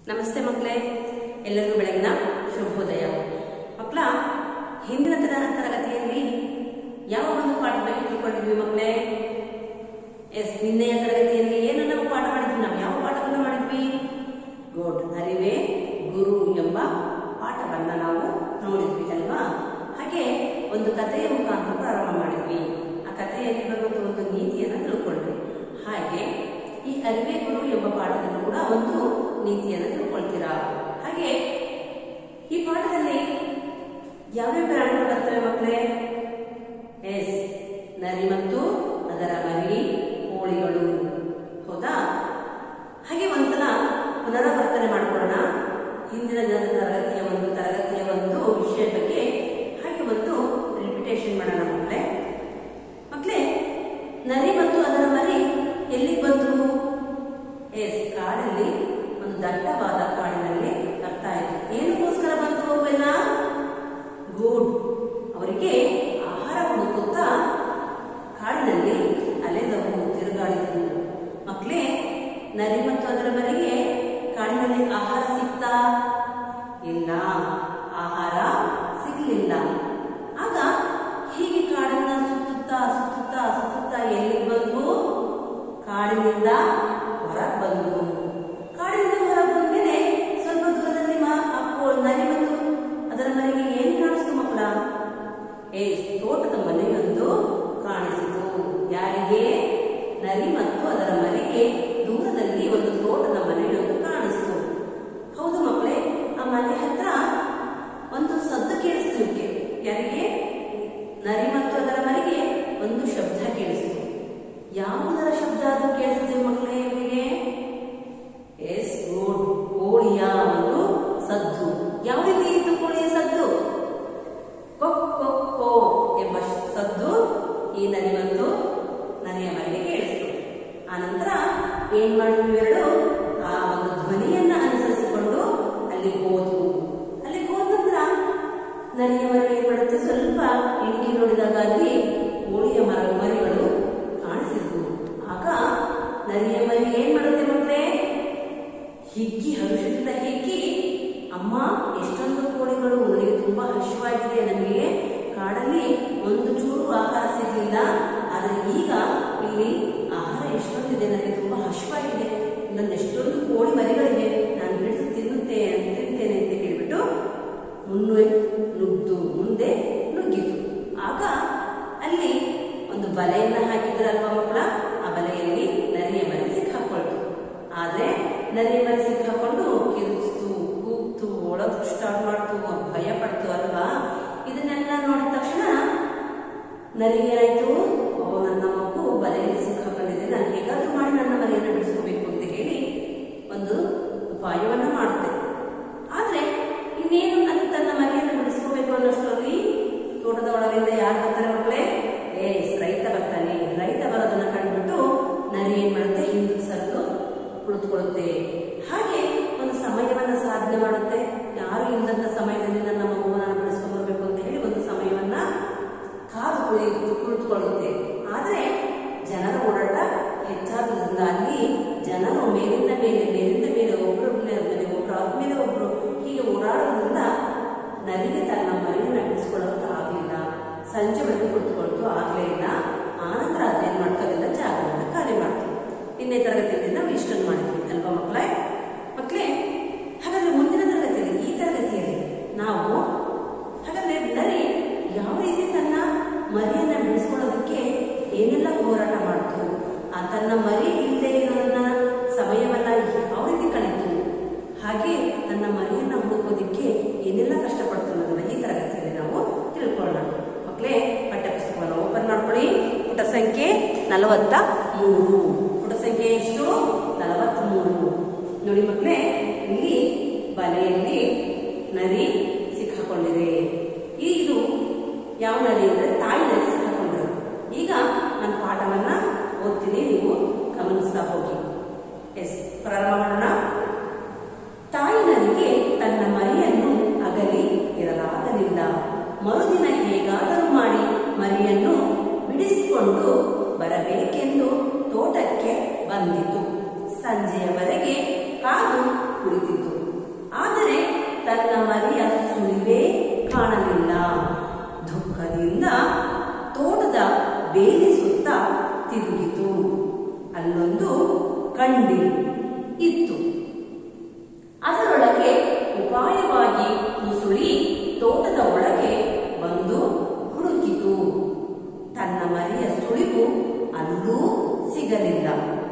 ನಮಸ್ತೆ ಮಕ್ಕಳೇ ಎಲ್ಲರಿಗೂ ಬೆಳಗಿನ ಶುಭೋದಯ ಮಕ್ಕಳ ಹಿಂದಿನ ತರ ತರಗತಿಯಲ್ಲಿ ಯಾವ ಒಂದು ಪಾಠ ಬಗ್ಗೆ ತಿಳ್ಕೊಂಡಿದ್ವಿ ಮಕ್ಕಳೇ ಎಸ್ ನಿನ್ನೆಯ ತರಗತಿಯಲ್ಲಿ ಏನು ನಾವು ಪಾಠ ಮಾಡಿದ್ವಿ ನಾವು ಯಾವ ಪಾಠವನ್ನು ಮಾಡಿದ್ವಿ ಗುಡ್ ಅರಿವೇ ಗುರು ಎಂಬ ಪಾಠವನ್ನ ನಾವು ನೋಡಿದ್ವಿ ಅಲ್ವಾ ಹಾಗೆ ಒಂದು ಕಥೆಯ ಮುಖಾಂತರ ಪ್ರಾರಂಭ ಮಾಡಿದ್ವಿ ಆ ಕಥೆಯಲ್ಲಿ ಬರುವಂತಹ ಒಂದು ನೀತಿಯನ್ನು ತಿಳ್ಕೊಂಡ್ವಿ ಹಾಗೆ ಈ ಅರಿವೇ ಗುರು ಎಂಬ ಪಾಠದಲ್ಲೂ ಕೂಡ ಒಂದು ನೀತಿಯನ್ನು ತಿಳ್ಕೊಳ್ತೀರಾ ಹಾಗೆ ಈ ಪಾಠದಲ್ಲಿ ಯಾವ್ಯಾವ ಪ್ರಾಣಿಗಳು ಬರ್ತವೆ ಮಕ್ಕಳೇ ಎಸ್ ನರಿ ಮತ್ತು ಅದರ ಮರಿ ಕೋಳಿಗಳು ಹೌದಾ ಹಾಗೆ ಒಂದ್ಸಲ ಪುನರಾವರ್ತನೆ ಮಾಡ್ಕೊಳ್ಳೋಣ ಹಿಂದಿನ ದಿನದ ತರಗತಿಯ ಒಂದು ತರಗತಿಯ ಒಂದು ವಿಷಯ ಬಗ್ಗೆ ಹಾಗೆ ಒಂದು ರಿಪಿಟೇಷನ್ ಮಾಡೋಣ ಮಕ್ಕಳೇ ಮಕ್ಕಳೇ ನರಿ ಮತ್ತು ಅದರ ಮರಿ ಎಲ್ಲಿಗೆ ಬಂತು ಎಸ್ ಕಾಡಲ್ಲಿ ಒಂದು ದಟ್ಟವಾದ ಕಾಡಿನಲ್ಲಿ ಬರ್ತಾ ಇತ್ತು ಏನಕ್ಕೋಸ್ಕರ ಬಂತು ಅವೆಲ್ಲ ಗುಡ್ ಅವರಿಗೆ ಆಹಾರ ಹುಡುಕುತ್ತಾ ಕಾಡಿನಲ್ಲಿ ಅಲೆದವು ತಿರುಗಾಡಿದವು ಮಕ್ಕಳೇ ನರಿ ಮತ್ತು ಅದರ ಮರಿಗೆ ಕಾಡಿನಲ್ಲಿ ಆಹಾರ ಸಿಕ್ತಾ ಇಲ್ಲ ಆಹಾರ ಸಿಗಲಿಲ್ಲ ಆಗ ಹೀಗೆ ಕಾಡನ್ನ ಸುತ್ತುತ್ತಾ ಸುತ್ತುತ್ತಾ ಸುತ್ತುತ್ತಾ ಎಲ್ಲಿಗೆ ಬಂದು ಕಾಡಿನಿಂದ ಹೊರಗೆ ಬಂದು ಕಾಡಿನಿಂದ ಹೊರಗೆ ಬಂದ್ಮೇಲೆ ಸ್ವಲ್ಪ ದೂರದಲ್ಲಿ ಮಾ ಅಪ್ಪೋ ನರಿ ಮತ್ತು ಅದರ ಮನೆಗೆ ಏನ್ ಕಾಣಿಸ್ತು ಮಕ್ಕಳ ಏ ತೋಟದ ಮನೆಯೊಂದು ಕಾಣಿಸಿತು ಯಾರಿಗೆ ನರಿ ಮತ್ತು ಅದರ ಮನೆಗೆ ದೂರದಲ್ಲಿ ಒಂದು ತೋಟದ ಮನೆಯೊಂದು ಕಾಣಿಸ್ತು ಹೌದು ಮಕ್ಕಳೇ ಆ ಮನೆ ಹತ್ರ ಒಂದು ಸದ್ದು ಕೇಳಿಸ್ತು ಇವಕ್ಕೆ ಯಾರಿಗೆ ನರಿ ಮತ್ತು ಅದರ ಮನೆಗೆ ಒಂದು ಶಬ್ದ ಕೇಳಿಸಿತು ಯಾವುದರ ಶಬ್ದ ಅದು ಕೇಳಿಸಿದೆ ಮಕ್ಕಳೇ ಇವರಿಗೆ ಎಸ್ ಗುಡ್ ಕೋಳಿಯ ಒಂದು ಸದ್ದು ಯಾವ ರೀತಿ ಇತ್ತು ಕೋಳಿಯ ಸದ್ದು ಕೊಕ್ ಕೊಕ್ ಕೋ ಎಂಬ ಸದ್ದು ಈ ನರಿ ಮತ್ತು ನರಿಯ ಮನೆಗೆ ಕೇಳಿಸಿತು ಆನಂತರ ಏನ್ ಮಾಡಿದ್ವು ಇವೆರಡು ಆ ಒಂದು ಧ್ವನಿಯನ್ನ ಅನುಸರಿಸಿಕೊಂಡು ಅಲ್ಲಿ ಹೋದ್ವು ಅಲ್ಲಿ ಹೋದ ನಂತರ ನರಿಯ ಮರಿ ಏನ್ ಮಾಡುತ್ತೆ ಸ್ವಲ್ಪ ಇಣುಕಿ ನೋಡಿದಾಗ ಅಲ್ಲಿ ಕೋಳಿಯ ಮರ ಮರಿಗಳು ಕಾಣಿಸಿದ್ವು ಆಗ ನರಿಯ ಮರಿ ಏನ್ ಮಾಡುತ್ತೆ ಮಕ್ಕಳೇ ಹಿಗ್ಗಿ ಹರುಷದಿಂದ ಹಿಗ್ಗಿ ಅಮ್ಮ ಎಷ್ಟೊಂದು ಕೋಳಿಗಳು ನನಗೆ ತುಂಬಾ ಹಸಿವಾಗಿದೆ ನನಗೆ ಕಾಡಲ್ಲಿ ಒಂದು ಚೂರು ಆಹಾರ ಸಿಗಲಿಲ್ಲ ಆದರೆ ಈಗ ಇಲ್ಲಿ ಆಹಾರ ಎಷ್ಟೊಂದಿದೆ ನನಗೆ ತುಂಬಾ ಹಸಿವಾಗಿದೆ ನನ್ನ ಎಷ್ಟೊಂದು ಕೋಳಿ ಮರಿಗಳಿವೆ ನಾನು ಹಿಡಿದು ತಿನ್ನುತ್ತೆ ತಿಂತೇನೆ ಅಂತ ಹೇಳಿಬಿಟ್ಟು ಮುನ್ನುವೆ ನುಗ್ದು ಮುಂದೆ ನುಗ್ಗಿತು ಆಗ ಅಲ್ಲಿ ಒಂದು ಬಲೆಯನ್ನ ಹಾಕಿದ್ರಲ್ವಾ ಮಕ್ಕಳ ಆ ಬಲೆಯಲ್ಲಿ ನರಿಯ ಮರಿ ಸಿಕ್ಕಾಕೊಳ್ತು ಆದ್ರೆ ನರಿಯ ಮರಿ ಸಿಕ್ಕಾಕೊಂಡು ಕಿರುಚಿತು ಕೂಗ್ತು ಒಳಗ್ ಸ್ಟಾರ್ಟ್ ಮಾಡ್ತು ಭಯ ಪಡ್ತು ಅಲ್ವಾ ಇದನ್ನೆಲ್ಲ ನೋಡಿದ ತಕ್ಷಣ ನರಿಗೆ ಏನಾಯ್ತು ಓ ನನ್ನ ಮಗು ಬಲೆಯಲ್ಲಿ ಸಿಕ್ಕಾಕೊಂಡಿದೆ ನಾನು ಹೇಗಾದ್ರೂ ಮಾಡಿ ನನ್ನ ಮರಿಯನ್ನು ಬಿಡಿಸ್ಕೋಬೇಕು ಅಂತ ಹೇಳಿ ಒಂದು ಉಪಾಯವನ್ನ ಮಾಡುತ್ತೆ ಆದ್ರೆ ಇನ್ನೇನು ಅದು ತನ್ನ ಮರಿಯನ್ನು ಬಿಡಿಸ್ಕೋಬೇಕು ಅನ್ನೋಷ್ಟರಲ್ಲಿ ತೋಟದ ಒಳಗಿಂದ ಯಾರು ಬರ್ತಾರೆ ಮಕ್ಕಳೇ ಏ ರೈತ ಬರ್ತಾನೆ ರೈತ ಬರೋದನ್ನ ಕಂಡುಬಿಟ್ಟು ನರಿ ಏನ್ ಮಾಡುತ್ತೆ ಹಿಂದಕ್ಕೆ ಸರಿದು ಕುಳಿತುಕೊಳ್ಳುತ್ತೆ ಹಾಗೆ ಒಂದು ಸಮಯವನ್ನ ಸಾಧನೆ ಮಾಡುತ್ತೆ ಯಾರು ಇಲ್ಲದಂತ ಸಮಯದಲ್ಲಿ ನನ್ನ ಮಗುವನ್ನ ಬಿಡಿಸ್ಕೊಂಡು ಬರ್ಬೇಕು ಅಂತ ಹೇಳಿ ಒಂದು ಸಮಯವನ್ನ ಕಾದು ಕುಳಿತು ಕುಳಿತುಕೊಳ್ಳುತ್ತೆ ಆದ್ರೆ ಜನರ ಓಡಾಟ ಹೆಚ್ಚಾದ್ರಿಂದ ಅಲ್ಲಿ ಜನರು ಮೇಲಿಂದ ಮೇಲೆ ಮೇಲಿಂದ ಮೇಲೆ ಒಬ್ರು ಮೇಲೆ ಒಬ್ರು ಆದ್ಮೇಲೆ ಒಬ್ರು ಹೀಗೆ ಓಡಾಡೋದ್ರಿಂದ ನರಿಗೆ ತನ್ನ ಮರಿಯನ್ನ ಬಿಡಿಸ್ಕೊಳ್ಳೋಕೆ ಆಗಲಿಲ್ಲ ಸಂಜೆ ಬೆಳಗ್ಗೆ ಕುಳಿತುಕೊಳ್ತು ಆಗ್ಲೇ ಇಲ್ಲ ಆನಂತರ ಅದೇನ್ ಮಾಡ್ಕೋದಿಲ್ಲ ಜಾಗವನ್ನು ಖಾಲಿ ಮಾಡ್ತು ನಿನ್ನೆ ತರಗತಿಯಲ್ಲಿ ನಾವು ಇಷ್ಟನ್ನು ಮಾಡಿದ್ವಿ ಅಲ್ವಾ ಮಕ್ಕಳೇ ಮಕ್ಕಳೇ ಹಾಗಾದ್ರೆ ಮುಂದಿನ ತರಗತಿಯಲ್ಲಿ ಈ ತರಗತಿಯಲ್ಲಿ ನಾವು ಹಾಗಾದ್ರೆ ನರಿ ಯಾವ ರೀತಿ ತನ್ನ ಮರಿಯನ್ನ ಬಿಡಿಸ್ಕೊಳ್ಳೋದಕ್ಕೆ ಏನೆಲ್ಲ ಹೋರಾಟ ಮಾಡ್ತು ಆ ತನ್ನ ಮರಿ ಇಲ್ಲದೆ ಇರೋದನ್ನ ಸಮಯವನ್ನ ಯಾವ ರೀತಿ ಕಳೀತು ಹಾಗೆ ತನ್ನ ಮರಿಯನ್ನ ಹುಡುಕೋದಿಕ್ಕೆ ಏನೆಲ್ಲ ಕಷ್ಟಪಡ್ತು ಅನ್ನೋದನ್ನ ಈ ತರಗತಿಯಲ್ಲಿ ನಾವು ತಿಳ್ಕೊಳ್ಳೋಣ ಮಕ್ಕಳೇ ಪಠ್ಯಪುಸ್ತಕವನ್ನು ಓಪನ್ ಮಾಡ್ಕೊಳ್ಳಿ ಪುಟ ಸಂಖ್ಯೆ ನಲವತ್ತ ಮೂರು ಪುಟ ಸಂಖ್ಯೆ ಎಷ್ಟು ನಲವತ್ತ್ ಮೂರು ನೋಡಿ ಮಕ್ಕಳೇ ಇಲ್ಲಿ ಬಲೆಯಲ್ಲಿ ನರಿ ಸಿಕ್ಕಾಕೊಂಡಿದೆ ಈ ಇದು ಯಾವ ನರಿ ಅಂದ್ರೆ ತಾಯಿ ನರಿ ಸಿಕ್ಕಾಕೊಂಡಿರೋದು ಈಗ ನಾನು ಪಾಠವನ್ನ ಓದ್ತೀನಿ ನೀವು ಗಮನಿಸ್ತಾ ಹೋಗಿ ಎಸ್ ಪ್ರಾರಂಭ ಮಾಡೋಣ ತಾಯಿ ನರಿಗೆ ತನ್ನ ಮರಿಯನ್ನು ಅಗಲಿ ಇರಲಾಗಲಿಲ್ಲ ಮರುದಿನ ಹೇಗಾದರೂ ಮಾಡಿ ಮರಿಯನ್ನು ಬಿಡಿಸಿಕೊಂಡು ಬರಬೇಕೆಂದು ತೋಟಕ್ಕೆ ಬಂದಿತು ಸಂಜೆಯವರೆಗೆ ಕಾದು ಕುಳಿತಿತು ಅಲ್ಲೊಂದು ಕಂಡಿ ಇತ್ತು ಅದರೊಳಗೆ ಉಪಾಯವಾಗಿ ಮುಸುಳಿ ತೋಟದ ಒಳಗೆ ಬಂದು ಹುಡುಕಿತು ತನ್ನ ಮರಿಯ ಸುಳಿವು ಅಲ್ಲೂ ಸಿಗಲಿಲ್ಲ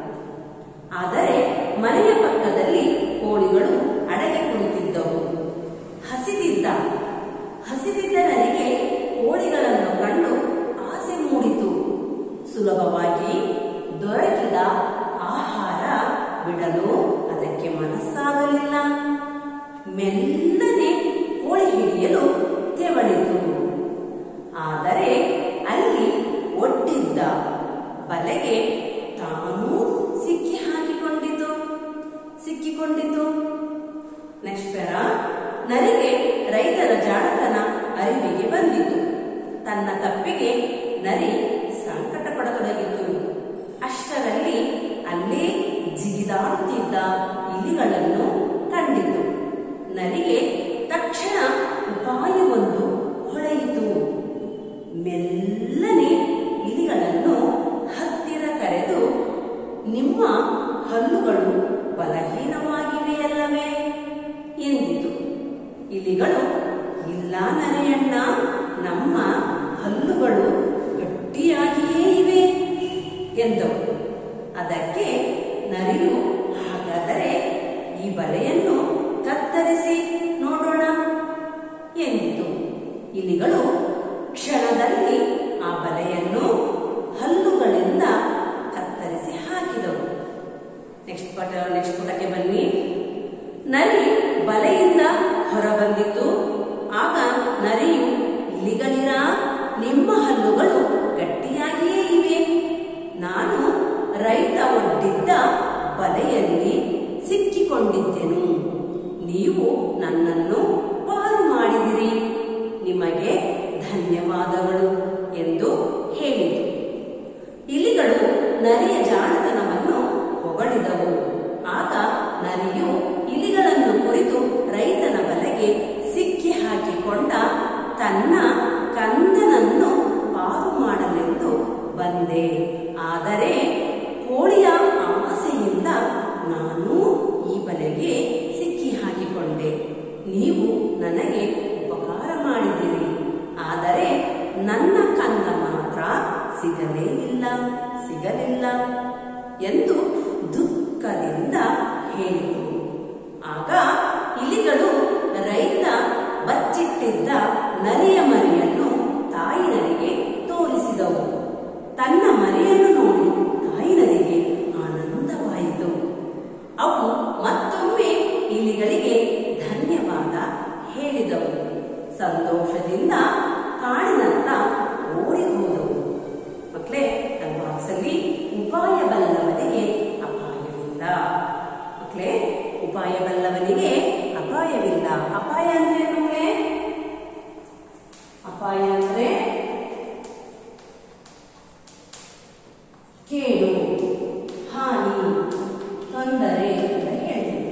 ಆದರೆ ಮನೆಯ ಪಕ್ಕದಲ್ಲಿ ಕೋಳಿಗಳು ಅಡಗಿ ಕುಳಿತಿದ್ದವು ಹಸಿದಿದ್ದ ಹಸಿದಿದ್ದ ನನಗೆ ಕೋಳಿಗಳನ್ನು ಕಂಡು ಆಸೆ ಮೂಡಿತು ಸುಲಭವಾಗಿ ದೊರಕಿದ ಆಹಾರ ಬಿಡಲು ಅದಕ್ಕೆ ಮನಸ್ಸಾಗಲಿಲ್ಲ ಮೆಲ್ಲನೆ ಕೋಳಿ ಹಿಡಿಯಲು ತೆವಳಿತು ಆದರೆ ಅಲ್ಲಿ ಒಡ್ಡಿದ್ದ ಬಲೆಗೆ ತಾನೂ ಸಿಕ್ಕಿ ಹಾಕಿಕೊಂಡಿತು ಸಿಕ್ಕಿಕೊಂಡಿತು ನೆಕ್ಸ್ಟ್ ಪೇರ ನರಿಗೆ ರೈತರ ಜಾಣತನ ಅರಿವಿಗೆ ಬಂದಿತು ತನ್ನ ತಪ್ಪಿಗೆ ನರಿ ಸಂಕಟ ಪಡತೊಡಗಿತು ಅಷ್ಟರಲ್ಲಿ ಅಲ್ಲೇ ಜಿಗಿದಾಡುತ್ತಿದ್ದ ಇಲಿಗಳನ್ನು ಕಂಡಿತು ನರಿಗೆ ತಕ್ಷಣ ಉಪಾಯವೊಂದು ಹೊಳೆಯಿತು ಮೆಲ್ಲನೆ ಇಲಿಗಳನ್ನು ಹತ್ತಿರ ಕರೆದು ನಿಮ್ಮ ಹಲ್ಲುಗಳು ಬಲಹೀನವಾಗಿವೆಯಲ್ಲವೇ ಎಂದಿತು ಇಲಿಗಳು ಇಲ್ಲ ನರೆಯಣ್ಣ ನಮ್ಮ ಹಲ್ಲುಗಳು ಗಟ್ಟಿಯಾಗಿಯೇ ಇವೆ ಎಂದವು ಅದಕ್ಕೆ ನರಿಯು ಹಾಗಾದರೆ ಈ ಬಲೆಯನ್ನು ಕತ್ತರಿಸಿ ನೋಡೋಣ ಎಂದಿತು ಇಲಿಗಳು ಕ್ಷಣದಲ್ಲಿ ಆ ಬಲೆಯನ್ನು ಹಲ್ಲುಗಳಿಂದ ಕತ್ತರಿಸಿ ಹಾಕಿದವು ನೆಕ್ಸ್ಟ್ ಪಟ ನೆಕ್ಸ್ಟ್ ಪುಟಕ್ಕೆ ಬನ್ನಿ ನರಿ ಬಲೆಯಿಂದ ಹೊರಬಂದಿತು ಆಗ ನರಿಯು ಇಲಿಗಳಿರ ನಿಮ್ಮ ಹಲ್ಲುಗಳು ಗಟ್ಟಿಯಾಗಿಯೇ ಇವೆ ನಾನು ರೈತ ಒಡ್ಡಿದ್ದ ಬಲೆಯಲ್ಲಿ ಸಿಕ್ಕಿಕೊಂಡಿದ್ದೆನು ನೀವು ನನ್ನನ್ನು ಪಾರು ಮಾಡಿದಿರಿ ನಿಮಗೆ ಧನ್ಯವಾದಗಳು ಎಂದು ಹೇಳಿತು ಇಲಿಗಳು ನರಿಯ ಜಾಣತನವನ್ನು ಹೊಗಳಿದವು ಆಗ ನರಿಯು ಇಲಿಗಳನ್ನು ಕುರಿತು ರೈತನ ಬಲೆಗೆ ಸಿಕ್ಕಿ ಹಾಕಿಕೊಂಡ ತನ್ನ ಕಂದನನ್ನು ಪಾರು ಮಾಡಲೆಂದು ಬಂದೆ ಆದರೆ ಕೋಳಿಯ ಆಸೆಯಿಂದ ನಾನು ಈ ಬಲೆಗೆ ಸಿಕ್ಕಿ ಹಾಕಿಕೊಂಡೆ ನೀವು ನನಗೆ ಉಪಕಾರ ಮಾಡಿದಿರಿ ಆದರೆ ನನ್ನ ಕಂದ ಮಾತ್ರ ಸಿಗಲೇ ಇಲ್ಲ ಸಿಗಲಿಲ್ಲ ಎಂದು ದುಃಖದಿಂದ ಹೇಳಿತು ಆಗ ಇಲಿಗಳು ರೈತ ಬಚ್ಚಿಟ್ಟಿದ್ದ ನರಿಯ ಮರಿಯನ್ನು ತಾಯಿ ನರಿಗೆ ತೋರಿಸಿದವು ತನ್ನ ಮರಿಯನ್ನು ನೋಡಿ ತಾಯಿ ನರಿಗೆ ಆನಂದವಾಯಿತು ಅವು ಮತ್ತೊಮ್ಮೆ ಇಲಿಗಳಿಗೆ ಧನ್ಯವಾದ ಹೇಳಿದವು ಸಂತೋಷದಿಂದ ಕಾಡಿನತ್ತ ಓಡಿ ಹೋದವು ಮಕ್ಕಳೇ ನನ್ನ ಬಾಕ್ಸಲ್ಲಿ ಉಪಾಯ ಬಲ್ಲವನಿಗೆ ಅಪಾಯವಿಲ್ಲ ಮಕ್ಕಳೇ ಉಪಾಯ ಬಲ್ಲವನಿಗೆ ಅಪಾಯವಿಲ್ಲ ಅಪಾಯ ಅಂದ್ರೆ ಏನು ಮಕ್ಕಳೇ ಅಪಾಯ ಅಂದ್ರೆ ಕೇಡು ಹಾನಿ ತೊಂದರೆ ಅಂತ ಹೇಳ್ತೀವಿ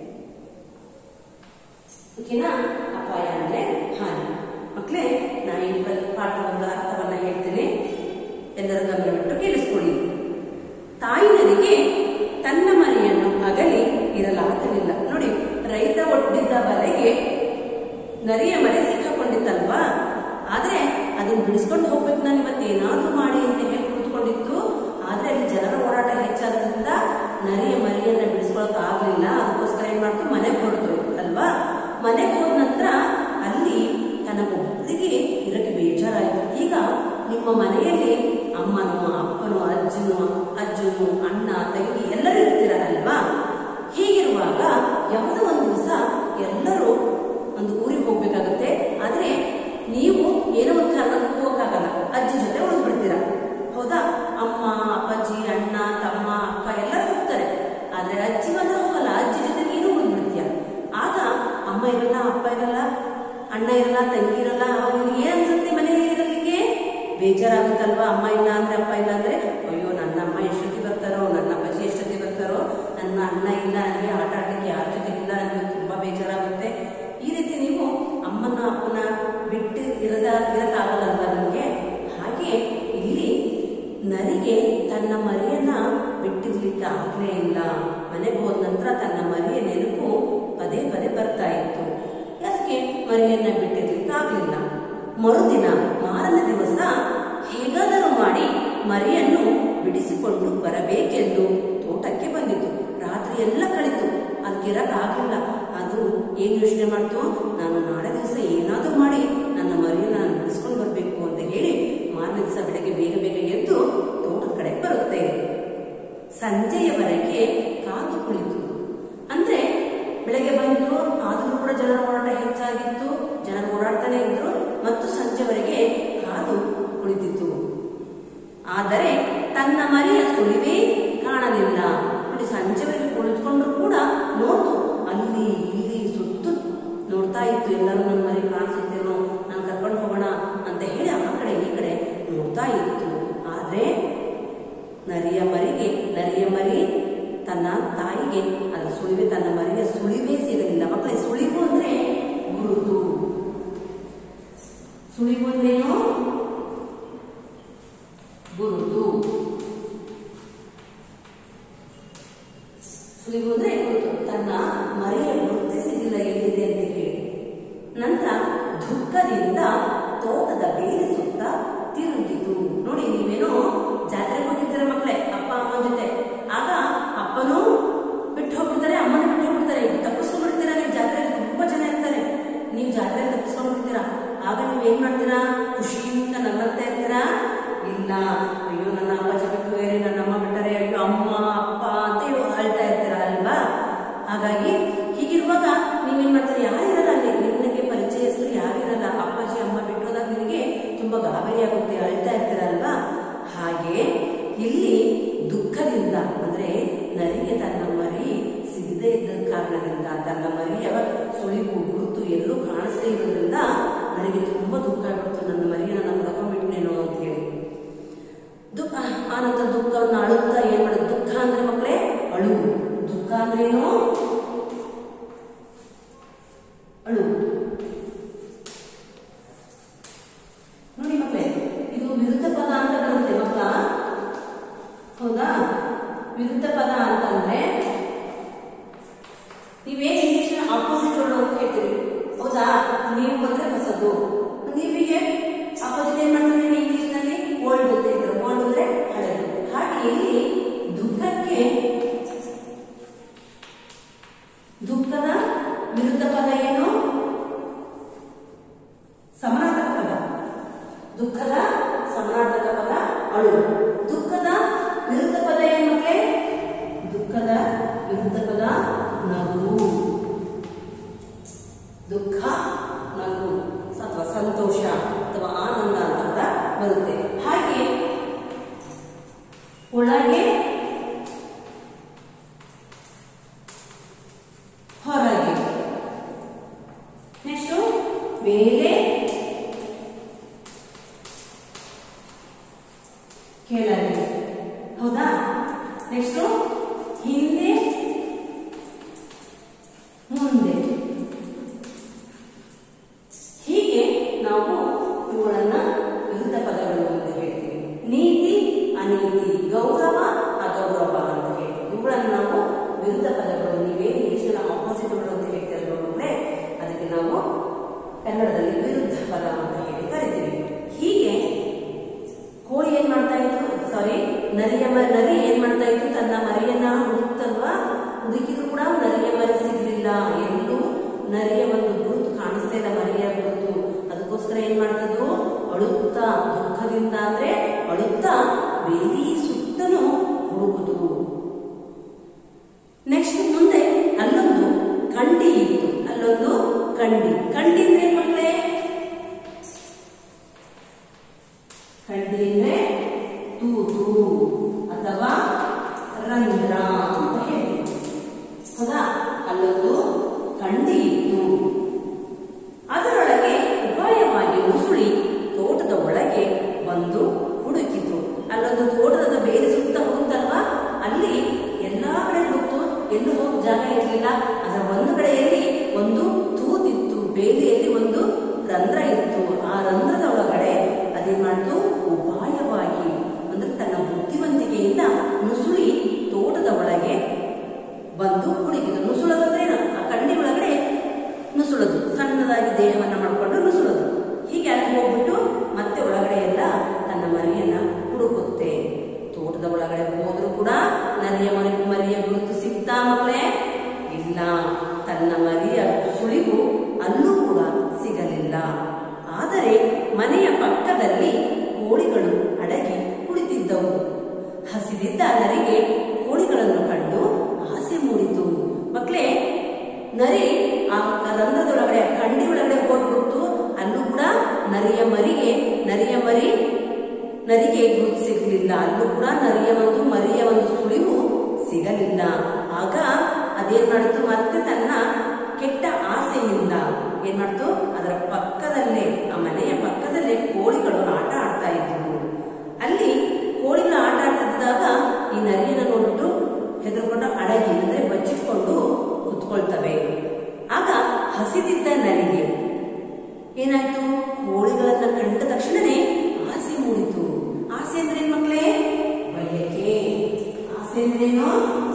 ಓಕೆನಾ ಅಪಾಯ ಅಂದ್ರೆ ಹಾನಿ ಮಕ್ಕಳೇ ನಾನು ಈ ಪದ- ಪಾಠದ ಅರ್ಥವನ್ನ ಹೇಳ್ತೇನೆ ಎಲ್ಲರೂ ಗಮನವಿಟ್ಟು ಕೇಳಿಸ್ಕೊಡಿ ತಾಯಿನರಿಗೆ ತನ್ನ ಮನೆಯನ್ನು ಅಗಲಿ ಇರಲಾಗಲಿಲ್ಲ ನೋಡಿ ರೈತ ಒಡ್ಡಿದ್ದ ಬಲೆಗೆ ನರಿಯ ಮನೆ ಸಿಕ್ಕಾಕೊಂಡಿತ್ತಲ್ವಾ ಆದ್ರೆ ಅದನ್ನ ಬಿಡಿಸ್ಕೊಂಡು ಹೋಗ್ಬೇಕು ನಾನು ಇವತ್ತೇನಾದ್ರೂ ಮಾಡಿ ಅಂತ ಹೇಳಿ ಕೂತ್ಕೊಂಡಿತ್ತು ಆದ್ರೆ ಅಲ್ಲಿ ಜನರ ಓಡಾಟ ಹೆಚ್ಚಾದ್ರಿಂದ ನರಿಯ ಮರಿಯನ್ನ ಬಿಡಿಸ್ಕೊಳಕ್ ಆಗ್ಲಿಲ್ಲ ಅದಕ್ಕೋಸ್ಕರ ಏನ್ ಮಾಡ್ತು ಮನೆಗೆ ಹೊರಟೋಯ್ತು ಅಲ್ವಾ ಮನೆಗೆ ಹೋದ ನಂತರ ಅಲ್ಲಿ ತನಗೊಬ್ಬರಿಗೆ ಇರಕ್ಕೆ ಬೇಜಾರಾಯ್ತು ಈಗ ನಿಮ್ಮ ಮನೆಯಲ್ಲಿ ಅಮ್ಮನೋ ಅಪ್ಪನೋ ಅಜ್ಜನೋ ಅಜ್ಜನು ಅಣ್ಣ ತಂಗಿ ಎಲ್ಲರೂ ಇರ್ತೀರಲ್ವಾ ಹೀಗಿರುವಾಗ ಯಾವುದೋ ಒಂದು ದಿವಸ ಎಲ್ಲರೂ ಒಂದು ಊರಿಗೆ ಹೋಗ್ಬೇಕಾಗತ್ತೆ ಆದ್ರೆ ನೀವು ಏನೋ ಒಂದು ಕಾರಣಕ್ಕೆ ಹೋಗಕ್ಕಾಗಲ್ಲ ಅಜ್ಜಿ ಜೊತೆ ಉಳಿದ್ಬಿಡ್ತೀರ ಹೌದಾ ಅಮ್ಮ ಅಪ್ಪಾಜಿ ಅಣ್ಣ ತಮ್ಮ ಅಕ್ಕ ಎಲ್ಲರೂ ಹೋಗ್ತಾರೆ ಆದ್ರೆ ಅಜ್ಜಿ ಮಾತ್ರ ಹೋಗಲ್ಲ ಅಜ್ಜಿ ಜೊತೆ ನೀನು ಉಳಿದ್ಬಿಡ್ತೀಯ ಆಗ ಅಮ್ಮ ಇರಲ್ಲ ಅಪ್ಪ ಇರಲ್ಲ ಅಣ್ಣ ಇರಲ್ಲ ತಂಗಿ ಇರಲ್ಲ ಅವಾಗ ನಿನಗೆ ಏನ್ ಅನ್ಸುತ್ತೆ ಮನೆಯಲ್ಲಿ ಇರಲಿಕ್ಕೆ ಬೇಜಾರಾಗುತ್ತಲ್ವಾ ಅಮ್ಮ ಇಲ್ಲ ಅಂದ್ರೆ ಅಪ್ಪ ಇಲ್ಲ ಅಂದ್ರೆ ಅಯ್ಯೋ ನನ್ನ ಅಮ್ಮ ಎಷ್ಟೊತ್ತಿ ಬರ್ತಾರೋ ನನ್ನ ಅಪ್ಪಾಜಿ ಎಷ್ಟೊತ್ತಿ ಬರ್ತಾರೋ ನನ್ನ ಅಣ್ಣ ಇಲ್ಲ ನನಗೆ ಆಟ ಆಡ್ಲಿಕ್ಕೆ ಯಾರ ಜೊತೆ ಇಲ್ಲ ನನಗೆ ತುಂಬಾ ಬೇಜಾರಾಗುತ್ತೆ ಈ ರೀತಿ ನೀವು ಅಮ್ಮನ ಅಪ್ಪನ ಬಿಟ್ಟು ಇರದ ಇರಕ್ಕಾಗಲ್ಲಲ್ವಾ ನಮಗೆ ಹಾಗೆ ಇಲ್ಲಿ ನರಿಗೆ ತನ್ನ ಮರಿಯನ್ನ ಬಿಟ್ಟು ಆಗ್ಲೇ ಇಲ್ಲ ಮನೆಗೆ ಹೋದ ನಂತರ ತನ್ನ ಮರಿಯ ನೆನಪು ಪದೇ ಪದೇ ಬರ್ತಾ ಇತ್ತು ಅದಕ್ಕೆ ಮರಿಯನ್ನ ಬಿಟ್ಟಿರ್ಲಿಕ್ಕೆ ಆಗ್ಲಿಲ್ಲ ಮರುದಿನ ಮಾರನೇ ದಿವಸ ಹೇಗಾದರೂ ಮಾಡಿ ಮರಿಯನ್ನು ಬಿಡಿಸಿಕೊಂಡು ಬರಬೇಕೆಂದು ತೋಟಕ್ಕೆ ಬಂದಿತು ರಾತ್ರಿ ಎಲ್ಲ ಕಳಿತು ಅದಕ್ಕಿರಕ್ಕಾಗಲಿಲ್ಲ ಅದು ಏನ್ ಯೋಚನೆ ಮಾಡ್ತು ನಾನು ನಾಳೆ ದಿವಸ ಏನಾದರೂ ಮಾಡಿ ನನ್ನ ಮರಿಯನ್ನು ನಾನು ಬಿಡಿಸ್ಕೊಂಡು ಬರಬೇಕು ಅಂತ ಹೇಳಿ ಮಾರನೇ ದಿವಸ ಬೆಳಗ್ಗೆ ಬೇಗ ಬೇಗ ಎದ್ದು ತೋಟದ ಕಡೆ ಬರುತ್ತೆ ಸಂಜೆಯವರೆಗೆ ಕಾದು ಕುಳಿತು ಅಂದ್ರೆ ಬೆಳಗ್ಗೆ ಬಂದು ಆದರೂ ಕೂಡ ಜನರ ಓಡಾಟ ಹೆಚ್ಚಾಗಿತ್ತು ಜನರು ಓಡಾಡ್ತಾನೆ ಇದ್ರು ಮತ್ತು ಸಂಜೆವರೆಗೆ ಕಾದು ಕುಳಿತಿತ್ತು ಆದರೆ ತನ್ನ ಮರಿಯ ಸುಳಿವೇ ಕಾಣಲಿಲ್ಲ ನೋಡಿ ಸಂಜೆವರೆಗೆ ಕುಳಿತುಕೊಂಡ್ರು ಕೂಡ ನೋಡ್ತು ಅಲ್ಲಿ ಇಲ್ಲಿ ಸುತ್ತು ನೋಡ್ತಾ ಇತ್ತು ಎಲ್ಲರೂ ನನ್ನ ಮರಿ ಕಾಣಿಸುತ್ತೇನೋ ನಾನು ಕರ್ಕೊಂಡು ಹೋಗೋಣ ಅಂತ ಹೇಳಿ ಆ ಕಡೆ ಈ ಕಡೆ ನೋಡ್ತಾ ಇತ್ತು ಆದ್ರೆ ನರಿಯ ಮರಿಗೆ ನರಿಯ ಮರಿ ತನ್ನ ತಾಯಿಗೆ ಅದರ ಸುಳಿವೆ ತನ್ನ ಮರಿಯ ಸುಳಿವೇ ಸಿಗಲಿಲ್ಲ ಮಕ್ಕಳೇ ಸುಳಿವು ಅಂದ್ರೆ ಗುರುತು ಸುಳಿವು ಅಂದ್ರೇನು ಗುರುತು ಸುಳಿವು ಅಂದ್ರೆ ಗುರುತು ತನ್ನ ಮರಿಯ ಗುರುತಿಸಿದಿಲ್ಲ ಎಲ್ಲಿದೆ ಅಂತ ಹೇಳಿ ನಂತರ ದುಃಖದಿಂದ ತೋಟದ ಬೇರೆ ಸುತ್ತ ತಿರುಗಿತು ನೋಡಿ ನೀವೇನೋ ಜಾತ್ರೆಗೆ ಹೋಗಿರ್ತೀರ ಮಕ್ಕಳೇ ಅಪ್ಪ ಅಮ್ಮನ ಜೊತೆ ಆಗ ಅಪ್ಪನೂ ಬಿಟ್ಟು ಹೋಗ್ಬಿಡ್ತಾರೆ ಅಮ್ಮನ ಬಿಟ್ಟು ಹೋಗ್ಬಿಡ್ತಾರೆ ತಪ್ಪಿಸ್ಕೊಂಡ್ಬಿಡ್ತೀರಾ ನೀವು ಜಾತ್ರೆಯಲ್ಲಿ ತುಂಬಾ ಜನ ಇರ್ತಾರೆ ನೀವು ಜಾತ್ರೆಯಲ್ಲಿ ತಪ್ಪಿಸ್ಕೊಂಡ್ಬಿಡ್ತೀರಾ ಆಗ ನೀವು ಏನ್ ಮಾಡ್ತೀರಾ ಖುಷಿಯಿಂದ ನನ್ನಂತ ಇರ್ತೀರಾ ಇಲ್ಲ ಅಯ್ಯೋ ನನ್ನ ಅಪ್ಪಾಜಿ ಬಿಟ್ಟು ಬೇರೆ ನನ್ನ ಅಮ್ಮ ಬಿಟ್ಟರೆ ಅಯ್ಯೋ ಅಮ್ಮ ಅಪ್ಪ ಅಂತ ಹೇಳಿ ಅಳ್ತಾ ಇರ್ತೀರಾ ಅಲ್ವಾ ಹಾಗಾಗಿ ಹೀಗಿರುವಾಗ ನೀವೇನ್ ಮಾಡ್ತೀರಿ ಯಾರಿರಲ್ಲ ಅಲ್ಲಿ ನಿನಗೆ ಪರಿಚಯಸ್ಥರು ಯಾರಿರಲ್ಲ ಅಪ್ಪಾಜಿ ಅಮ್ಮ ಬಿಟ್ಟೋದಾಗ ನಿನಗೆ ತುಂಬಾ ಗಾಬರಿ ಆಗುತ್ತೆ ಅಳ್ತಾ ಇರ್ತೀರಲ್ವಾ ಹಾಗೆ ಇಲ್ಲಿ ದುಃಖದಿಂದ ಅಂದ್ರೆ ನರಿಗೆ ತನ್ನ ಮರಿ ಸಿಗದೇ ಇದ್ದ ಕಾರಣದಿಂದ ತನ್ನ ಮರಿಯ ಸುಳಿವು ಗುರುತು ಎಲ್ಲೂ ಕಾಣಿಸದೇ ಇರೋದ್ರಿಂದ ನನಗೆ ತುಂಬಾ ದುಃಖ ಆಗ್ಬಿಡ್ತು ನನ್ನ ಮರಿಯನ್ನ ನಾನು ತಗೊಂಡ್ಬಿಟ್ನೇನೋ ಅಂತ ಹೇಳಿ ದುಃಖ ಆನಂತರ ದುಃಖವನ್ನು ಅಳುತ್ತಾ ಏನ್ ಮಾಡೋದು ದುಃಖ ಅಂದ್ರೆ ಮಕ್ಕಳೇ ಅಳು ದುಃಖ ಅಂದ್ರೇನು ಅಳು ನೋಡಿ ಮಕ್ಕಳೇ ಇದು ವಿರುದ್ಧ ಪದ ಅಂತ ಬರುತ್ತೆ ಮಕ್ಕಳ ಹೌದಾ ವಿರುದ್ಧ ಪದ ಅಂತಂದ್ರೆ ನೀವೇನ್ ಇಂಗ್ಲಿಷ್ ಆಪೋಸಿಟ್ ವರ್ಡ್ ಅಂತ ಹೇಳ್ತೀರಿ ಹೌದಾ ನೀವು ಬಂದ್ರೆ ಹೊಸದು ನೀವಿಗೆ ಆಪೋಸಿಟ್ ಏನ್ ಮಾಡ್ತಾರೆ ನೀವು ಇಂಗ್ಲಿಷ್ ನಲ್ಲಿ ಓಲ್ಡ್ ಅಂತ ಹೇಳ್ತೀರ ಓಲ್ಡ್ ಅಂದ್ರೆ ಹಳೆದು ಹಾಗೆ ಇಲ್ಲಿ ದುಃಖಕ್ಕೆ ದುಃಖದ ವಿರುದ್ಧ ಪದ ಏನು ಸಮಾನಾರ್ಥಕ ಪದ ದುಃಖದ ಸಮಾನಾರ್ಥಕ ಪದ ಅಳು ದುಃಖದ ವಿರುದ್ಧ ಪದ ಏನು ಮಕ್ಕಳೇ ದುಃಖದ ವಿರುದ್ಧ ಪದ ನಗು ದುಃಖ ನಗು ಅಥವಾ ಸಂತೋಷ ಅಥವಾ ಆನಂದ ಅಂತ ಕೂಡ ಬರುತ್ತೆ ಹಾಗೆ ಒಳಗೆ ಹೊರಗೆ ನೆಕ್ಸ್ಟ್ ಮೇಲೆ ಕೆಳಗೆ ಹೌದಾ ನೆಕ್ಸ್ಟ್ ಹಿಂದೆ ಮುಂದೆ ಹೀಗೆ ನಾವು ಇವುಗಳನ್ನ ವಿರುದ್ಧ ಪದಗಳು ಅಂತ ಹೇಳ್ತೀವಿ ನೀತಿ ಅನೀತಿ ಗೌರವ ಅಗೌರವ ಅಂತ ಹೇಳ್ತೀವಿ ಇವುಗಳನ್ನ ನಾವು ವಿರುದ್ಧ ಪದಗಳು ನೀವೇ ಇಂಗ್ಲಿಷ್ನ ಆಪೋಸಿಟ್ಗಳು ಅಂತ ಹೇಳ್ತೀರಲ್ವ ಮಕ್ಕಳೇ ಅದಕ್ಕೆ ನಾವು ಕನ್ನಡದಲ್ಲಿ ವಿರುದ್ಧ ಪದ ಅಂತ ಹೇಳಿ ಕರಿತೀವಿ ಹೀಗೆ ಕೋಳಿ ಏನ್ ಮಾಡ್ತಾ ಇತ್ತು ಸಾರಿ ನರಿಯ ಮ- ನರಿ ಏನ್ ಮಾಡ್ತಾ ಇತ್ತು ತನ್ನ ಮರಿಯನ್ನ ಹುಡುಕ್ತಲ್ವಾ ಹುಡುಕಿದ್ರು ಕೂಡ ನರಿಯ ಮರಿ ಸಿಗ್ಲಿಲ್ಲ ಎಲ್ಲೂ ನರಿಯ ಒಂದು ಗುರುತು ಕಾಣಿಸ್ತಾ ಇಲ್ಲ ಮರಿಯ ಗುರುತು ಅದಕ್ಕೋಸ್ಕರ ಏನ್ ಮಾಡ್ತದ್ದು ಅಳುತ್ತಾ ದುಃಖದಿಂದ ಅಂದ್ರೆ ಅಳುತ್ತಾ ಬೇದಿ ಸುತ್ತಲೂ ಹುಡುಕುದು ನೆಕ್ಸ್ಟ್ ಮುಂದೆ ಅಲ್ಲೊಂದು ಕಂಡಿ ಇತ್ತು ಅಲ್ಲೊಂದು ಕಂಡಿ ಕಂಡಿ ಅಂದ್ರೆ ಏನ್ ಮಕ್ಕಳೇ ಕಂಡಿ ಅಂದ್ರೆ ತೂತು ಅಥವಾ ರಂಧ್ರ ಅಂತ ಹೇಳ್ತೀವಿ ಹೌದಾ ಅಲ್ಲೊಂದು ಕಂಡಿ ಇತ್ತು ಅದರೊಳಗೆ ಉಪಾಯವಾಗಿ ಮುಸುಳಿ ತೋಟದ ಒಳಗೆ ಬಂದು ಹುಡುಕಿತು ಅಲ್ಲೊಂದು ತೋಟದ ಬೇರೆ ಸುತ್ತ ಹುಡುಕ್ತಲ್ವಾ ಅಲ್ಲಿ ಎಲ್ಲಾ ಕಡೆ ಹುಡುಕ್ತು ಎಲ್ಲೂ ಹೋಗ್ ಜಾಗ ಇರಲಿಲ್ಲ ಅದರ ಒಂದು ಕಡೆಯಲ್ಲಿ ಒಂದು ತೂತಿತ್ತು ಬೇಲಿಯಲ್ಲಿ ಒಂದು ರಂಧ್ರ ಇತ್ತು ಆ ರಂಧ್ರದ ಒಳಗಡೆ ಅದೇನ್ ಮಾಡ್ತು ಉಪಾಯವಾಗಿ ಅಂದ್ರೆ ತನ್ನ ಬುದ್ಧಿವಂತಿಕೆಯಿಂದ ನುಸುಳಿ ತೋಟದ ಒಳಗೆ ಬಂದು ಕುಣಿಕಿತು ನುಸುಳೋದಂದ್ರೆ ಏನು ಆ ಕಂಡಿ ಒಳಗಡೆ ನುಸುಳೋದು ಸಣ್ಣದಾಗಿ ದೇಹವನ್ನ ಮಾಡಿಕೊಂಡು ನುಸುಳೋದು ಹೀಗೆ ಅಲ್ಲಿ ಹೋಗ್ಬಿಟ್ಟು ಮತ್ತೆ ಒಳಗಡೆ ಎಲ್ಲ ತನ್ನ ಮರಿಯನ್ನ ಹುಡುಕುತ್ತೆ ತೋಟದ ಒಳಗಡೆ ಹೋದ್ರೂ ಕೂಡ ನರಿಯ ಮರಿ ಮರಿಯ ಗುರುತು ಸಿಗ್ತಾ ಮಕ್ಕಳೇ ಇಲ್ಲ ತನ್ನ ಮರಿಯ ಸುಳಿವು ಅಲ್ಲೂ ಕೂಡ ಸಿಗಲಿಲ್ಲ ಆದರೆ ಮನೆಯ ಪಕ್ಕದಲ್ಲಿ ಕೋಳಿಗಳು ಅಡಗಿ ಕುಳಿತಿದ್ದವು ಹಸಿದಿದ್ದ ನರಿಗೆ ಕೋಳಿಗಳನ್ನು ಕಂಡು ಆಸೆ ಮೂಡಿತು ಮಕ್ಕಳೇ ನರಿ ಆ ರಂಧ್ರದೊಳಗಡೆ ಆ ಕಂಡಿ ಒಳಗಡೆ ಹೋಗ್ಬಿಟ್ಟು ಅಲ್ಲೂ ಕೂಡ ನರಿಯ ಮರಿಗೆ ನರಿಯ ಮರಿ ನರಿಗೆ ಗುರುತು ಸಿಗಲಿಲ್ಲ ಅಲ್ಲೂ ಕೂಡ ನರಿಯ ಒಂದು ಮರಿಯ ಒಂದು ಸುಳಿವು ಸಿಗಲಿಲ್ಲ ಆಗ ಅದೇನ್ ಮಾಡಿತು ಮತ್ತೆ ತನ್ನ ಕೆಟ್ಟ ಆಸೆಯಿಂದ ಏನ್ ಮಾಡ್ತು ಅದರ ಪಕ್ಕದಲ್ಲೇ ಆ ಮನೆಯ ಪಕ್ಕದಲ್ಲೇ ಕೋಳಿಗಳು ಆಟ ಆಡ್ತಾ ಇದ್ವು ಅಲ್ಲಿ ಕೋಳಿಗಳು ಆಟ ಆಡ್ತಿದ್ದಾಗ ಈ ನರಿಯನ್ನ ನೋಡ್ಬಿಟ್ಟು ಹೆದರ್ಕೊಂಡು ಅಡಗಿ ಅಂದ್ರೆ ಬಚ್ಚಿಟ್ಕೊಂಡು ಕುತ್ಕೊಳ್ತವೆ ಆಗ ಹಸಿದಿದ್ದ ನರಿಗೆ ಏನಾಯ್ತು ಕೋಳಿಗಳನ್ನ ಕಂಡ ತಕ್ಷಣನೇ ಆಸೆ ಮೂಡಿತು ಆಸೆ ಅಂದ್ರೆ ಏನ್ ಮಕ್ಕಳೇ ಬಯಕೆ ಆಸೆ ಅಂದ್ರೇನು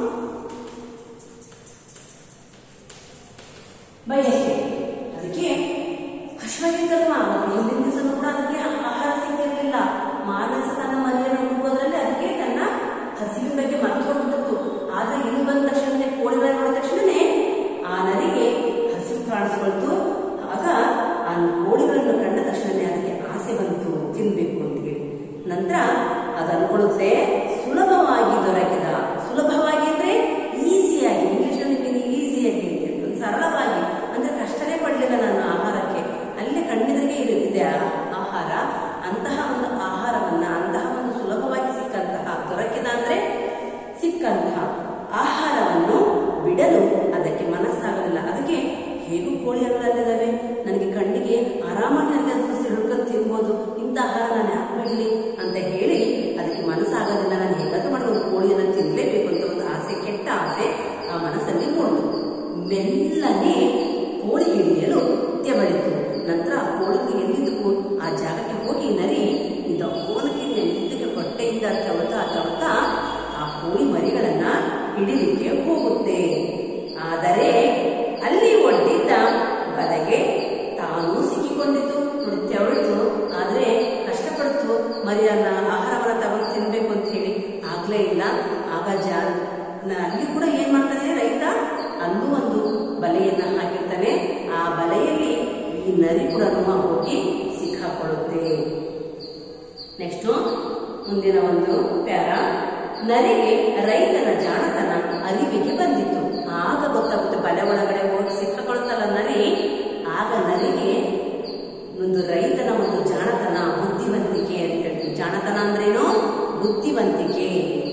ಬಯಕೆ ಅದಕ್ಕೆ ಹಸಿವಾಗಿದ್ದಲ್ವಾ ಹಿಂದಿನ ದಿವಸನೂ ಕೂಡ ಅದಕ್ಕೆ ಆಹಾರ ಸಿಗ್ತಿರ್ಲಿಲ್ಲ ಮಾನಸ ತನ್ನ ಮನೆಯನ್ನು ಹುಡುಕೋದ್ರಲ್ಲಿ ಅದಕ್ಕೆ ತನ್ನ ಹಸಿವಿನ ಬಗ್ಗೆ ಮರ್ತು ಹೋಗ್ಬಿಟ್ಟಿತ್ತು ಆದ್ರೆ ಇಲ್ಲಿ ಬಂದ ತಕ್ಷಣ ಕೋಳಿಗಳನ್ನ ನೋಡಿದ ತಕ್ಷಣನೇ ಆ ನರಿಗೆ ಹಸಿವು ಕಾಣಿಸ್ಕೊಳ್ತು ಆಗ ಆ ಕೋಳಿಗಳನ್ನು ಕಂಡ ತಕ್ಷಣನೇ ಅದಕ್ಕೆ ಆಸೆ ಬಂತು ತಿನ್ಬೇಕು ಅಂತ ಹೇಳಿ ನಂತರ ಅದು ಅನ್ಕೊಳ್ಳುತ್ತೆ ಸುಲಭವಾಗಿ ದೊರಕಿದ ಸುಲಭವಾಗಿ ಅಂದ್ರೆ ಈಸಿಯಾಗಿ ಇಂಗ್ಲಿಷಲ್ಲಿ ಈಸಿಯಾಗಿ ಒಂದು ಸರಳವಾಗಿ ಅಂದ್ರೆ ಕಷ್ಟನೇ ಪಡಲಿಲ್ಲ ನಾನು ಆಹಾರಕ್ಕೆ ಅಲ್ಲೇ ಕಣ್ಣಿದ್ರಿಗೆ ಇದೆ ಆ ಆಹಾರ ಅಂತಹ ಒಂದು ಆಹಾರವನ್ನ ಅಂತಹ ಒಂದು ಸುಲಭವಾಗಿ ಸಿಕ್ಕಂತಹ ದೊರಕಿದ ಅಂದ್ರೆ ಸಿಕ್ಕಂತಹ ಆಹಾರವನ್ನು ಬಿಡಲು ಅದಕ್ಕೆ ಮನಸ್ಸಾಗಲಿಲ್ಲ ಅದಕ್ಕೆ ಹೇಗೂ ಕೋಳಿ ಅಲ್ಲಿದ್ದಾವೆ ನನಗೆ ಕಣ್ಣಿಗೆ ಆರಾಮಾಗಿ ಅಲ್ಲಿ ಸಿಡುಕೊಂಡು ತಿನ್ಬೋದು ಇಂಥ ಆಹಾರ ನಾನು ಯಾಕೆ ಬಿಡಲಿ ಅಂತ ಹೇಳಿ ಅದಕ್ಕೆ ಮನಸ್ಸಾಗೋದಿಲ್ಲ ನಾನು ಹೇಗಾದ್ರೂ ಮಾಡಿ ಒಂದು ಕೋಳಿಯನ್ನು ತಿನ್ಲೇಬೇಕು ಅಂತ ಒಂದು ಆಸೆ ಕೆಟ್ಟ ಆಸೆ ಆ ಮನಸ್ಸಲ್ಲಿ ಮೂಡಿತು ಮೆಲ್ಲನೆ ಕೋಳಿ ಹಿಡಿಯಲು ತೆವಳಿತು ನಂತರ ಆ ಕೋಳಿಗೆ ಎಲ್ಲಿದ್ದಕ್ಕೂ ಆ ಜಾಗಕ್ಕೆ ಹೋಗಿ ನರಿ ಇದು ಕೋಣಕ್ಕೆ ನೆಟ್ಟಿಗೆ ಹೊಟ್ಟೆಯಿಂದ ತವತಾ ತವತಾ ಆ ಕೋಳಿ ಮರಿಗಳನ್ನ ಹಿಡಿಲಿಕ್ಕೆ ಹೋಗುತ್ತೆ ಆದರೆ ಅಲ್ಲಿ ಒಡ್ಡಿದ್ದ ಬಲೆಗೆ ತಾನೂ ಸಿಕ್ಕಿಕೊಂಡಿತು ನೋಡಿ ತೆವಳಿತು ಆದ್ರೆ ಕಷ್ಟಪಡ್ತು ಮರಿಯನ್ನ ಆಹಾರವನ್ನ ತಗೊಂಡು ತಿನ್ಬೇಕು ಅಂತ ಹೇಳಿ ಆಗ್ಲೇ ಇಲ್ಲ ಆಗ ಜಾ ನ- ಅಲ್ಲಿ ಕೂಡ ಏನ್ ಮಾಡ್ತಾನೆ ರೈತ ಅಲ್ಲೂ ಒಂದು ಬಲೆಯನ್ನ ಹಾಕಿರ್ತಾನೆ ಆ ಬಲೆಯಲ್ಲಿ ಈ ನರಿ ಕೂಡ ಹೋಗಿ ಸಿಕ್ಕಾಕೊಳ್ಳುತ್ತೆ ನೆಕ್ಸ್ಟ್ ಮುಂದಿನ ಒಂದು ಪ್ಯಾರ ನರಿಗೆ ರೈತನ ಜಾಣತನ ಅರಿವಿಗೆ ಬಂದಿತ್ತು ಆಗ ಗೊತ್ತಾಗುತ್ತೆ ಬಲೆ ಒಳಗಡೆ ಹೋಗಿ ಸಿಕ್ಕಾಕೊಳ್ತಲ್ಲ ನರಿ ಆಗ ನರಿಗೆ ಒಂದು ರೈತನ ಒಂದು ಜಾಣತನ ಬುದ್ಧಿವಂತಿಕೆ ಅಂತ ಹೇಳ್ತೀವಿ ಜಾಣತನ ಅಂದ್ರೇನು ಬುದ್ಧಿವಂತಿಕೆ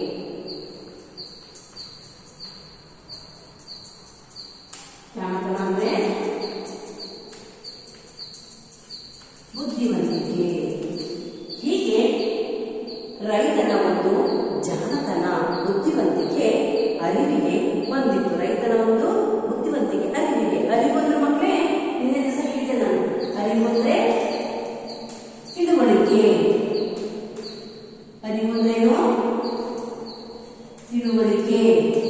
ಜಾಣತನ ಅಂದ್ರೆ ಬುದ್ಧಿವಂತಿಕೆ ಹೀಗೆ ರೈತನ ಒಂದು ಜಾಣತನ ಬುದ್ಧಿವಂತಿಕೆ ಅರಿವಿಗೆ ಬಂದಿತ್ತು ರೈತನ ಒಂದು ಬುದ್ಧಿವಂತಿಕೆ ಅರಿವಿಗೆ ಅರಿವು ಅಂದ್ರೆ ಮಕ್ಕಳೇ ನಿನ್ನೆ ದಿವಸ ಹೇಳಿದ್ದೆ ನಾನು ಅರಿವು ಅಂದ್ರೆ ತಿಳುವಳಿಕೆ ಅರಿವು ಅಂದ್ರೇನು ತಿಳುವಳಿಕೆ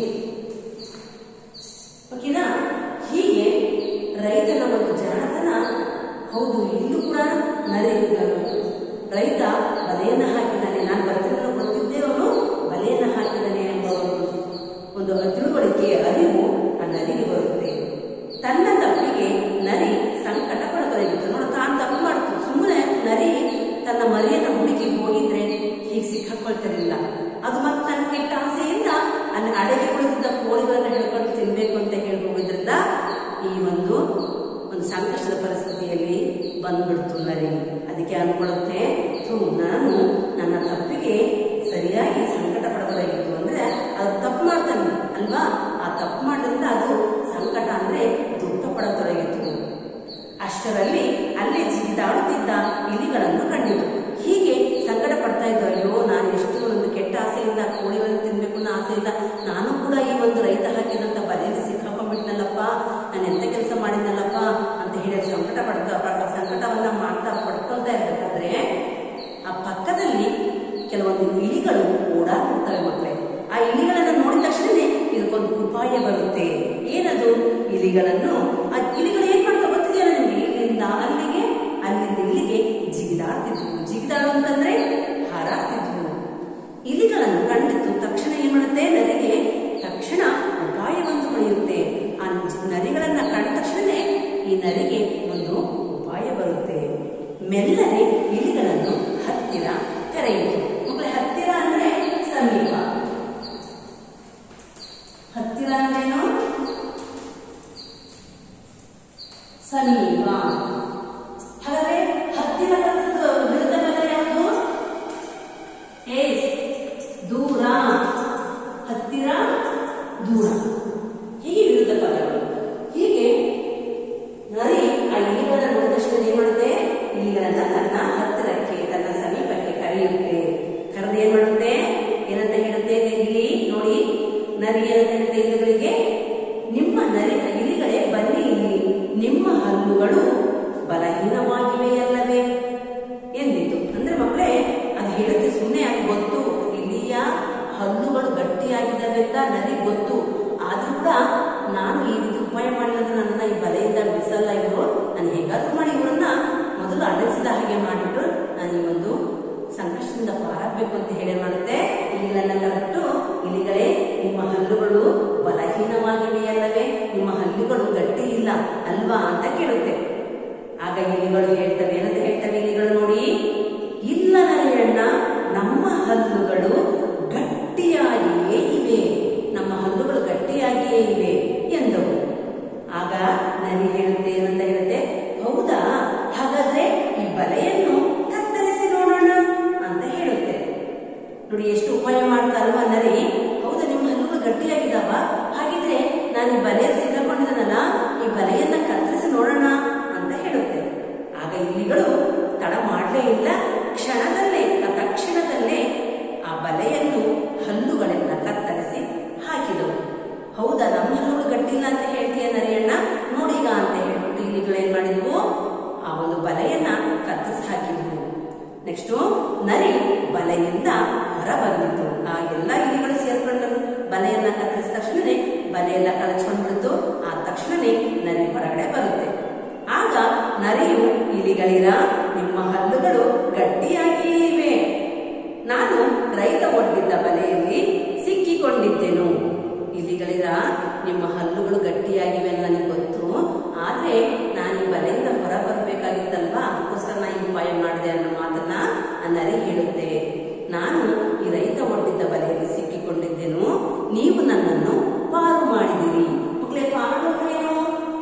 ಓಕೆನಾ ಹೀಗೆ ರೈತನ ಒಂದು ಜಾಣತನ ಹೌದು ಇಲ್ಲೂ ಕೂಡ ನರಿ ರೈತ ಬಲೆಯನ್ನ ಹಾಕಿದ್ದಾನೆ ನಾನು ಬರ್ತಿರೋ ಗೊತ್ತಿದ್ದೇ ಅವನು ಬಲೆಯನ್ನ ಹಾಕಿದ್ದಾನೆ ಎಂಬ ಒಂದು ಒಂದು ತಿಳುವಳಿಕೆ ಅರಿವು ಆ ನರಿಗೆ ಬರುತ್ತೆ ತನ್ನ ತಪ್ಪಿಗೆ ನರಿ ಸಂಕಟ ಪಡತೊಡಗಿತ್ತು ನೋಡ ತಾನು ತಪ್ಪು ಮಾಡ್ತು ಸುಮ್ಮನೆ ನರಿ ತನ್ನ ಮರಿಯನ್ನ ಹುಡುಕಿ ಹೋಗಿದ್ರೆ ಹೀಗೆ ಸಿಕ್ಕಾಕೊಳ್ತಿರ್ಲಿಲ್ಲ ಅದು ಮತ್ತೆ ತನ್ನ ಕೆಟ್ಟ ಆಸೆಯಿಂದ ಅಲ್ಲಿ ಅಡಗಿ ಕುಳಿತಿದ್ದ ಕೋಳಿಗಳನ್ನ ಹಿಡ್ಕೊಂಡು ತಿನ್ಬೇಕು ಅಂತ ಹೇಳಿ ಹೋಗಿದ್ರಿಂದ ಈ ಒಂದು ಒಂದು ಸಂಕಷ್ಟದ ಪರಿಸ್ಥಿತಿಯಲ್ಲಿ ಬಂದ್ಬಿಡ್ತು ನರಿ ಅದಕ್ಕೆ ಅನ್ಕೊಳ್ಳುತ್ತೆ ಥು, ನಾನು ನನ್ನ ತಪ್ಪಿಗೆ ಸರಿಯಾಗಿ ಸಂಕಟ ಪಡಬೇಕಾಗಿತ್ತು ಅಂದ್ರೆ ಅದು ತಪ್ಪು ಮಾಡ್ತಾನೆ ಅಲ್ವಾ ಆ ತಪ್ಪು ಮಾಡೋದ್ರಿಂದ ಅದು ಸಂಕಟ ಅಂದ್ರೆ ದುಃಖ ಪಡತೊಡಗಿತ್ತು ಅಷ್ಟರಲ್ಲಿ ಅಲ್ಲೇ ಜಿಗಿದಾಡುತ್ತಿದ್ದ ಇಲಿಗಳನ್ನು ಕಂಡಿತು ಹೀಗೆ ಸಂಕಟ ಪಡ್ತಾ ಇದ್ದ ಅಯ್ಯೋ ನಾನು ಎಷ್ಟು ಒಂದು ಕೆಟ್ಟ ಆಸೆಯಿಂದ ಕೋಳಿಗಳನ್ನು ತಿನ್ಬೇಕು ಅನ್ನೋ ಆಸೆಯಿಂದ ನಾನು ಕೂಡ ಈ ಒಂದು ರೈತ ಹಾಕಿದಂತ ಬಲೆಯಲ್ಲಿ ಸಿಕ್ಕಾಕೊಂಡ್ಬಿಟ್ನಲ್ಲಪ್ಪ ನಾನು ಎಂತ ಕೆಲಸ ಮಾಡಿದ್ನಲ್ಲಪ್ಪ ಅಂತ ಹೇಳಿ ಸಂಕಟ ಪಡ್ತಾ ಪಡ್- ಸಂಕಟವನ್ನ ಮಾಡ್ತಾ ಪಡ್ಕೊಳ್ತಾ ಇರ್ಬೇಕಾದ್ರೆ ಆ ಪಕ್ಕದಲ್ಲಿ ಕೆಲವೊಂದು ಇಲಿಗಳು ಓಡಾಡ್ತಿರ್ತವೆ ಮಕ್ಕಳೇ ಆ ಇಲಿಗಳನ್ನ ನೋಡಿದ ತಕ್ಷಣನೇ ಇದಕ್ಕೊಂದು ಉಪಾಯ ಬರುತ್ತೆ ಇಲಿಗಳನ್ನು ಆ ಇಲಿಗಳು ಏನ್ ಮಾಡ್ತಾ ಗೊತ್ತಿದೆಯಾ ನಿಮ್ಗೆ ಇಲ್ಲಿಂದ ಅಲ್ಲಿಗೆ ಅಲ್ಲಿಂದ ಇಲ್ಲಿಗೆ ಜಿಗಿದಾಡ್ತಿದ್ವು ಜಿಗಿದಾಡು ಅಂತಂದ್ರೆ ಹಾರಾಡ್ತಿದ್ವು ಇಲಿಗಳನ್ನು ಕಂಡಿತು ತಕ್ಷಣ ಏನ್ ಮಾಡುತ್ತೆ ನರಿಗೆ ತಕ್ಷಣ ಉಪಾಯವನ್ನು ಹೊಳೆಯುತ್ತೆ ಆ ನರಿಗಳನ್ನ ಕಂಡ ತಕ್ಷಣನೇ ಈ ನರಿಗೆ ಒಂದು ಉಪಾಯ ಬರುತ್ತೆ ಮೆಲ್ಲನೆ ಇಲಿಗಳನ್ನು ಹತ್ತಿರ ಕರೆಯಿತು ಮಕ್ಕಳೇ ಹತ್ತಿರ ಅಂದ್ರೆ ಸಮೀಪ ಹತ್ತಿರ ಅಂದ್ರೇನು ಸಮೀಪ ಹಾಗಾದ್ರೆ ಹತ್ತಿರ ಪದದ ವಿರುದ್ಧ ಪದ ಯಾವುದು ಏಸ್ ದೂರ ಹತ್ತಿರ ದೂರ ಹೀಗೆ ವಿರುದ್ಧ ಪದಗಳು ಹೀಗೆ ನರಿ ಆ ಇಲಿಗಳನ್ನ ನೋಡಿದ ತಕ್ಷಣ ಏನ್ ಮಾಡುತ್ತೆ ಇಲಿಗಳನ್ನ ತನ್ನ ಹತ್ತಿರಕ್ಕೆ ತನ್ನ ಸಮೀಪಕ್ಕೆ ಕರೆಯುತ್ತೆ ಕರೆದು ಏನ್ ಮಾಡುತ್ತೆ ಏನಂತ ಹೇಳುತ್ತೆ ಇಲ್ಲಿ ನೋಡಿ ನರಿ ಅಂತ ಹೇಳುತ್ತೆ ಇಲಿಗಳಿಗೆ ನಿಮ್ಮ ನರಿ ಇಲಿಗಳೇ ಬನ್ನಿ ಇಲ್ಲಿ ನಿಮ್ಮ ಹಲ್ಲುಗಳು ಬಲಹೀನವಾಗಿವೆಯಲ್ಲವೇ ಎಂದಿತ್ತು ಅಂದ್ರೆ ಮಕ್ಕಳೇ ಅದು ಹೇಳುತ್ತೆ ಸುಮ್ಮನೆ ಅದು ಗೊತ್ತು ಇಲಿಯ ಹಲ್ಲುಗಳು ಗಟ್ಟಿಯಾಗಿದ್ದಾವೆ ಅಂತ ನನಗೆ ಗೊತ್ತು ಆದ್ರೂ ಕೂಡ ನಾನು ಈ ರೀತಿ ಉಪಾಯ ಮಾಡಿಲ್ಲ ನನ್ನನ್ನ ಈ ಬಲೆಯಿಂದ ಬಿಡಿಸಲ್ಲ ಇವರು ನಾನು ಹೇಗಾದ್ರೂ ಮಾಡಿ ಇವರನ್ನ ಮೊದಲು ಅಡಗಿಸಿದ ಹಾಗೆ ಮಾಡಿಬಿಟ್ಟು ನಾನು ಈ ಒಂದು ಸಂಕಷ್ಟದಿಂದ ಪಾರಾಗಬೇಕು ಅಂತ ಹೇಳಿ ಮಾಡುತ್ತೆ ಇಲಿಗಳನ್ನ ಕರೆಕ್ಟು ಇಲಿಗಳೇ ನಿಮ್ಮ ಹಲ್ಲುಗಳು ಬಲಹೀನವಾಗಿವೆಯಲ್ಲವೇ ನಿಮ್ಮ ಹಲ್ಲುಗಳು ಗಟ್ಟಿ ಇಲ್ಲ ಅಲ್ವಾ ಅಂತ ಕೇಳುತ್ತೆ ಆಗ ಇಲಿಗಳು ಹೇಳ್ತವೆ ಏನಂತ ಹೇಳ್ತವೆ ಇಲಿಗಳು ನೋಡಿ ಇಲ್ಲ ನರಿಯಣ್ಣ ನಮ್ಮ ಹಲ್ಲುಗಳು ಗಟ್ಟಿಯಾಗಿಯೇ ಇವೆ ನಮ್ಮ ಹಲ್ಲುಗಳು ಗಟ್ಟಿಯಾಗಿಯೇ ಇವೆ ಎಂದವು ಆಗ ನರಿ ಹೇಳುತ್ತೆ ಏನಂತ ಹೇಳುತ್ತೆ ಹೌದಾ ಹಾಗಾದ್ರೆ ಈ ಬಲೆಯನ್ನು ಕತ್ತರಿಸಿ ನೋಡೋಣ ಅಂತ ಹೇಳುತ್ತೆ ನೋಡಿ ಎಷ್ಟು ಉಪಾಯ ಮಾಡ್ತಾರಲ್ವಾ ನರಿ ಹೌದಾ ನಿಮ್ಮ ಹಲ್ಲುಗಳು ಗಟ್ಟಿಯಾಗಿದ್ದಾವ ಹಾಗಿದ್ರೆ ನಾನು ಈ ಬಲೆಯಲ್ಲಿ ಸಿಕ್ಕಾಕೊಂಡಿದ್ದಾನಲ್ಲ ಈ ಬಲೆಯನ್ನ ಕತ್ತರಿಸಿ ನೋಡೋಣ ಅಂತ ಹೇಳುತ್ತೆ ಆಗ ಇಲಿಗಳು ತಡ ಮಾಡಲೇ ಇಲ್ಲ ಕ್ಷಣದಲ್ಲೇ ಆ ತಕ್ಷಣದಲ್ಲೇ ಆ ಬಲೆಯನ್ನು ಹಲ್ಲುಗಳೆಲ್ಲ ಕತ್ತರಿಸಿ ಹಾಕಿದವು ಹೌದಾ ನಮ್ಮ ಹಲ್ಲುಗಳು ಗಟ್ಟಿಲ್ಲ ಅಂತ ಹೇಳ್ತೀಯ ನರಿಯಣ್ಣ ನೋಡೀಗ ಅಂತ ಹೇಳ್ಬಿಟ್ಟು ಇಲಿಗಳು ಏನ್ ಮಾಡಿದ್ವು ಆ ಒಂದು ಬಲೆಯನ್ನ ಕತ್ತರಿಸಿ ಹಾಕಿದ್ವು ನೆಕ್ಸ್ಟ್ ನರಿ ಬಲೆಯಿಂದ ಹೊರ ಬಂದಿತ್ತು ಆ ಎಲ್ಲ ಇಲಿಗಳು ಸೇರ್ಕೊಂಡು ಬಲೆಯನ್ನ ಕತ್ತರಿಸಿದ ತಕ್ಷಣನೇ ಬಲೆಯೆಲ್ಲ ಕಳಚ್ಕೊಂಡ್ಬಿಡ್ತು ಆ ತಕ್ಷಣನೇ ನರಿ ಹೊರಗಡೆ ಬರುತ್ತೆ ಆಗ ನರಿಯು ಇಲಿಗಳಿರ ನಿಮ್ಮ ಹಲ್ಲುಗಳು ಗಟ್ಟಿಯಾಗಿಯೇ ಇವೆ ನಾನು ರೈತ ಒಡ್ಡಿದ್ದ ಬಲೆಯಲ್ಲಿ ಸಿಕ್ಕಿಕೊಂಡಿದ್ದೆನು ಇಲಿಗಳಿರ ನಿಮ್ಮ ಹಲ್ಲುಗಳು ಗಟ್ಟಿಯಾಗಿವೆ ಅಂತ ನನಗೆ ಗೊತ್ತು ಆದ್ರೆ ನಾನು ಈ ಬಲೆಯಿಂದ ಹೊರ ಬರಬೇಕಾಗಿತ್ತಲ್ವಾ ಅದಕ್ಕೋಸ್ಕರ ನಾನು ಈ ಉಪಾಯ ಮಾಡಿದೆ ಅನ್ನೋ ಮಾತನ್ನ ಆ ನರಿ ಹೇಳುತ್ತೆ ನಾನು ಈ ರೈತ ಒಡ್ಡಿದ್ದ ಬಲೆಯಲ್ಲಿ ಸಿಕ್ಕಿಕೊಂಡಿದ್ದೆನು ನೀವು ನನ್ನನ್ನು ಪಾರು ಮಾಡಿದಿರಿ ಮಕ್ಕಳೇ ಪಾರು ಅಂದ್ರೆ ಏನು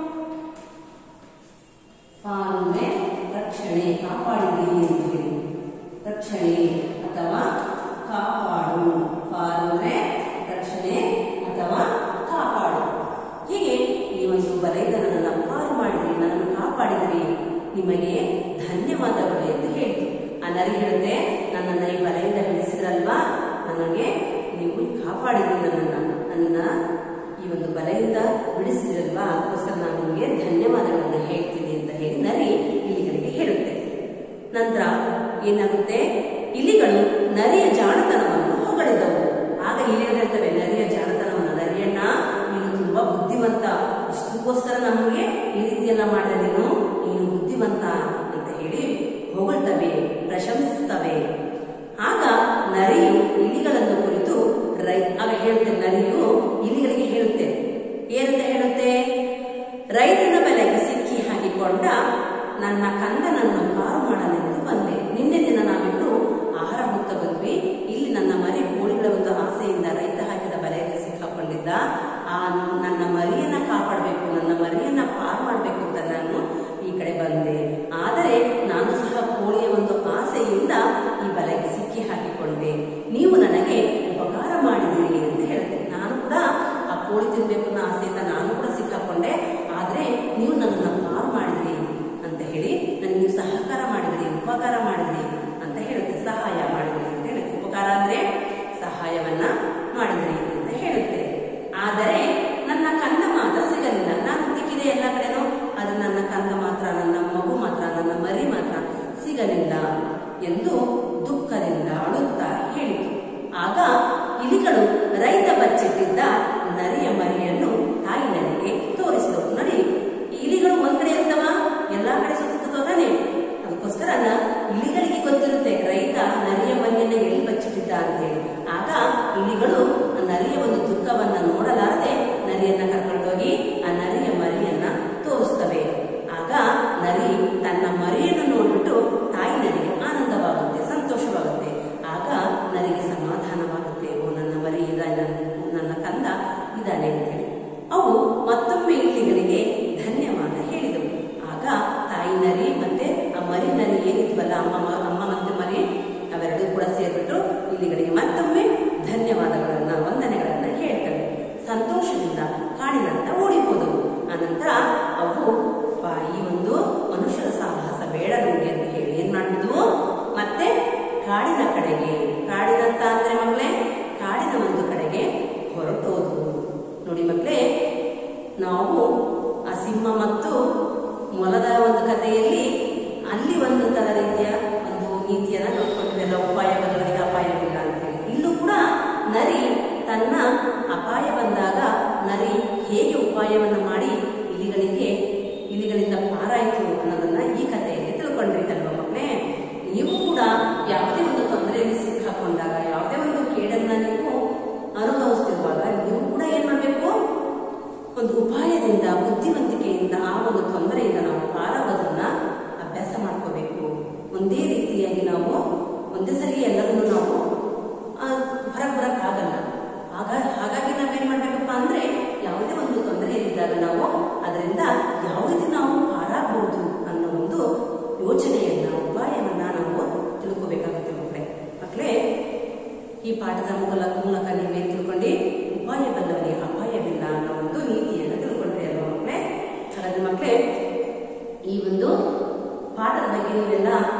ಪಾರು ಅಂದ್ರೆ ರಕ್ಷಣೆ ಕಾಪಾಡಿದಿರಿ ಅಂತ ಹೇಳಿ ರಕ್ಷಣೆ ಅಥವಾ ಕಾಪಾಡು ಪಾರು ಅಂದ್ರೆ ರಕ್ಷಣೆ ಅಥವಾ ಕಾಪಾಡು ಹೀಗೆ ಈ ಒಂದು ಬಲೈದ ನನ್ನನ್ನು ಪಾರು ಮಾಡಿದ್ರಿ ನನ್ನನ್ನು ಕಾಪಾಡಿದ್ರಿ ನಿಮಗೆ ಧನ್ಯವಾದಗಳು ಎಂದು ಹೇಳಿತು ಆ ನರಿ ಹೇಳುತ್ತೆ ನನ್ನನ್ನ ಈ ಬಲೆಯಿಂದ ಬಿಡಿಸಿದ್ರಲ್ವಾ ನನಗೆ ನೀವು ಕಾಪಾಡಿದ್ರಿ ನನ್ನನ್ನ ನನ್ನ ಈ ಒಂದು ಬಲೆಯಿಂದ ಬಿಡಿಸಿದ್ರಲ್ವಾ ಅದಕ್ಕೋಸ್ಕರ ನಾನು ನಿಮಗೆ ಧನ್ಯವಾದಗಳನ್ನು ಹೇಳ್ತೀನಿ ಅಂತ ಹೇಳಿ ನರಿ ಇಲಿಗಳಿಗೆ ಹೇಳುತ್ತೆ ನಂತರ ಏನಾಗುತ್ತೆ ಇಲಿಗಳು ನರಿಯ ಜಾಣತನವನ್ನು ಹೊಗಳಿದವು ಆಗ ಇಲಿಗಳು ಹೇಳ್ತವೆ ನರಿಯ ಜಾಣತನವನ್ನು ನರಿಯಣ್ಣ ನೀನು ತುಂಬಾ ಬುದ್ಧಿವಂತ ಇಷ್ಟಕ್ಕೋಸ್ಕರ ನಮಗೆ ಈ ರೀತಿಯೆಲ್ಲ ಮಾಡಿದ ನೀನು ನೀನು ಬುದ್ಧಿವಂತ ಅಂತ ಹೇಳಿ ಹೊಗಳ್ತವೆ ಪ್ರಶಂಸಿಸ್ತವೆ ಆಗ ನರಿಯು ಇಲಿಗಳನ್ನು ಕುರಿತು ರೈ ಆಗ ಹೇಳುತ್ತೆ ನರಿಯು ಇಲಿಗಳಿಗೆ ಹೇಳುತ್ತೆ ಏನಂತ ಹೇಳುತ್ತೆ ರೈತನ ಬೆಲೆಗೆ ಸಿಕ್ಕಿ ಹಾಕಿಕೊಂಡ ನನ್ನ ಕಂದನನ್ನು ಪಾರು ಮಾಡಲೆಂದು ಬಂದೆ ನಿನ್ನೆ ದಿನ ನಾವಿಬ್ರು ಆಹಾರ ಹುತ್ತ ಬಂದ್ವಿ ಇಲ್ಲಿ ನನ್ನ ಮರಿ ಕೋಳಿಗಳ ಒಂದು ಆಸೆಯಿಂದ ರೈತ ಹಾಕಿದ ಬಲೆಯಲ್ಲಿ ಸಿಕ್ಕಾಕೊಂಡಿದ್ದ ಆ ನನ್ನ ಮರಿಯನ್ನ ಕಾಪಾಡಬೇಕು ನನ್ನ ಮರಿಯನ್ನ ಪಾರು ಮಾಡಬೇಕು ಅಂತ ನಾನು ಈ ಕಡೆ ಬಂದೆ ಆದರೆ ನಾನು ಸಹ ಕೋಳಿಯ ಒಂದು ಆಸೆಯಿಂದ ಈ ಬಲೆಗೆ ಸಿಕ್ಕಿ ಹಾಕಿಕೊಂಡೆ ನೀವು ನನಗೆ ಉಪಕಾರ ಮಾಡಿದಿರಿ ಅಂತ ಹೇಳುತ್ತೆ ನಾನು ಕೂಡ ಆ ಕೋಳಿ ತಿನ್ಬೇಕು ಅನ್ನೋ ಆಸೆಯಿಂದ ನಾನು ಕೂಡ ಸಿಕ್ಕಾಕೊಂಡೆ ಆದ್ರೆ ನೀವು ನನ್ನನ್ನು ಪಾರು ಮಾಡಿದ್ರಿ ಅಂತ ಹೇಳಿ ನನಗೆ ನೀವು ಸಹಕಾರ ಮಾಡಿದ್ರಿ ಉಪಕಾರ ಮಾಡಿದ್ರಿ ಅಂತ ಹೇಳುತ್ತೆ ಸಹಾಯ ಮಾಡಿದ್ರಿ ಅಂತ ಹೇಳುತ್ತೆ ಉಪಕಾರ ಅಂದ್ರೆ ಸಹಾಯವನ್ನ ಮಾಡಿದ್ರಿ ಅಂತ ಹೇಳುತ್ತೆ ಆದರೆ ನನ್ನ ಕಂದ ಮಾತ್ರ ಸಿಗಲಿಲ್ಲ ನಾನು ಹುಡುಕಿದೆ ಎಲ್ಲ ಕಡೆನೂ ಅದು ನನ್ನ ಕಂದ ಮಾತ್ರ ನನ್ನ ಮಗು ಮಾತ್ರ ನನ್ನ ಮರಿ ಮಾತ್ರ ಸಿಗಲಿಲ್ಲ ಎಂದು ದುಃಖದಿಂದ ಅಳುತ್ತಾ ಹೇಳಿತು ಆಗ ಇಲಿಗಳು ರೈತ ಬಚ್ಚಿಟ್ಟಿದ್ದ ನರಿಯ ಮರಿಯನ್ನು ತಾಯಿ ನರಿಗೆ ತೋರಿಸಿದವು ಇದ್ದಾನೆ ಅಂತೇಳಿ ಅವು ಮತ್ತೊಮ್ಮೆ ಇಲಿಗಳಿಗೆ ಧನ್ಯವಾದ ಹೇಳಿದವು ಆಗ ತಾಯಿ ನರಿ ಮತ್ತೆ ಆ ಮರಿ ನರಿ ಏನಿದ್ವಲ್ಲ ಅಮ್ಮ ಮ- ಅಮ್ಮ ಮತ್ತೆ ಮರಿ ಅವೆರಡೂ ಕೂಡ ಸೇರ್ಬಿಟ್ಟು ಇಲಿಗಳಿಗೆ ಮತ್ತೊಮ್ಮೆ ಧನ್ಯವಾದಗಳನ್ನ ವಂದನೆಗಳನ್ನ ಹೇಳ್ತವೆ ಸಂತೋಷದಿಂದ ಕಾಡಿನತ್ತ ಓಡಿ ಹೋದವು ಅನಂತರ ಅವು "ಪಾ, ಈ ಒಂದು ಮನುಷ್ಯರ ಸಾಹಸ ಬೇಡ ನಮಗೆ ಅಂತ ಹೇಳಿ ಏನ್ ಮಾಡಿದ್ವು ಮತ್ತೆ ಕಾಡಿನ ಕಡೆಗೆ ಕಾಡಿನತ್ತ ಅಂದ್ರೆ ಮಕ್ಕಳೇ ಕಾಡಿನ ಒಂದು ಕಡೆಗೆ ಹೊರಟೋದ್ವು ನೋಡಿ ಮಕ್ಕಳೇ ನಾವು ಆ ಸಿಂಹ ಮತ್ತು ಮೊಲದ ಒಂದು ಕಥೆಯಲ್ಲಿ ಅಲ್ಲಿ ಒಂದು ತರ ರೀತಿಯ ಒಂದು ನೀತಿಯನ್ನ ನೋಡ್ಕೊಂಡಿವೆಲ್ಲ ಉಪಾಯ ಬದಲಿಗೆ ಅಪಾಯವಿಲ್ಲ ಅಂತ ಹೇಳಿ ಇಲ್ಲೂ ಕೂಡ ನರಿ ತನ್ನ ಅಪಾಯ ಬಂದಾಗ ನರಿ ಹೇಗೆ ಉಪಾಯವನ್ನ ಮಾಡಿ ಇಲಿಗಳಿಗೆ ಇಲಿಗಳಿಂದ ಪಾರಾಯಿತು ಅನ್ನೋದನ್ನ ಈ ಕಥೆಯಲ್ಲಿ ತಿಳ್ಕೊಂಡ್ರಿ ಅಲ್ವಾ ಮಕ್ಕಳೇ ನೀವು ಕೂಡ ಯಾವುದೇ ಒಂದು ತೊಂದರೆಯಲ್ಲಿ ಸಿಕ್ಕಾಕೊಂಡಾಗ ಯಾವುದೇ ಒಂದು ಕೇಡನ್ನ ನೀವು ಅನುಭವಿಸ್ತಿರುವಾಗ ನೀವು ಕೂಡ ಏನ್ ಮಾಡ್ಬೇಕು ಒಂದು ಉಪಾಯದಿಂದ ಬುದ್ಧಿವಂತಿಕೆಯಿಂದ ಆ ಒಂದು ತೊಂದರೆಯಿಂದ ನಾವು ಪಾರಾಗೋದನ್ನ ಅಭ್ಯಾಸ ಮಾಡ್ಕೋಬೇಕು ಒಂದೇ ರೀತಿಯಾಗಿ ನಾವು ಒಂದೇ ಸರಿ ಎಲ್ಲರನ್ನು ನಾವು ಹೊರಗೆ ಬರಕ್ಕಾಗಲ್ಲ ಆಗ ಹಾಗಾಗಿ ನಾವೇನ್ ಮಾಡ್ಬೇಕಪ್ಪ ಅಂದ್ರೆ ಯಾವುದೇ ಒಂದು ತೊಂದರೆಯಲ್ಲಿದ್ದಾಗ ನಾವು ಅದರಿಂದ ಯಾವ ರೀತಿ ನಾವು ಪಾರಾಗಬಹುದು ಅನ್ನೋ ಒಂದು ಯೋಚನೆಯನ್ನ ಉಪಾಯವನ್ನ ನಾವು ತಿಳ್ಕೋಬೇಕಾಗುತ್ತೆ ಮಕ್ಕಳೇ ಮಕ್ಕಳೇ ಈ ಪಾಠದ ಮೂಲಕ ಮೂಲಕ ನೀವೇನ್ ತಿಳ್ಕೊಂಡಿ ಉಪಾಯ ಬಲ್ಲವನೇ ಅಪಾಯವಿಲ್ಲ ಅನ್ನೋ ಒಂದು ನೀತಿಯನ್ನು ತಿಳ್ಕೊಂಡ್ರಿ ಅಲ್ವಾ ಮಕ್ಕಳೇ ಹಾಗಾದ್ರೆ ಮಕ್ಕಳೇ ಈ ಒಂದು ಪಾಠದ ಬಗ್ಗೆ ನೀವೆಲ್ಲ